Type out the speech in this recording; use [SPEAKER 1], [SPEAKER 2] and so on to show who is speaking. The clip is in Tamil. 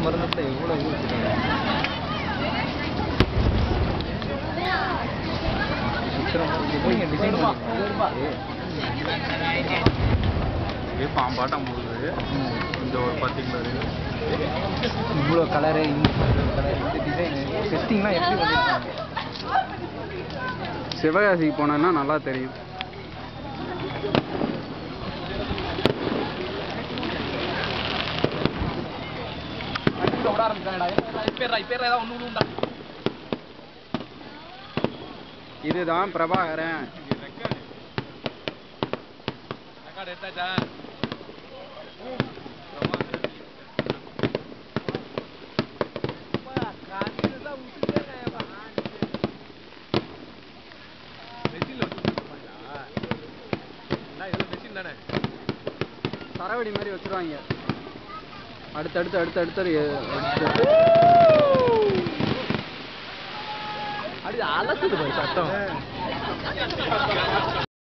[SPEAKER 1] மருந்துல எவ்வளோ இது வச்சுருக்காங்க டிசைன்
[SPEAKER 2] இதே பாம்பாட்டம் போகுது இந்த ஒரு பர்டிகுலர்
[SPEAKER 1] இவ்வளோ கலரு இந்த கலர் இந்த டிசைன் டெஸ்டிங்லாம் எப்படி பண்ணிருக்காங்க
[SPEAKER 2] சிவகாசிக்கு போனேன்னா நல்லா தெரியும்
[SPEAKER 1] விட ஆரம்பிச்சாங்கடா இப்பேரா இப்பேரா ஏதாவது ஒன்று உண்டா
[SPEAKER 2] இதுதான் பிரபாகரன்
[SPEAKER 1] ரெக்கார்டு எடுத்தாச்சா
[SPEAKER 2] சரவடி மாதிரி வச்சிருவாங்க அடுத்து அடுத்து அடுத்து அடுத்து
[SPEAKER 1] அடி அலசுது பாரு சட்டம்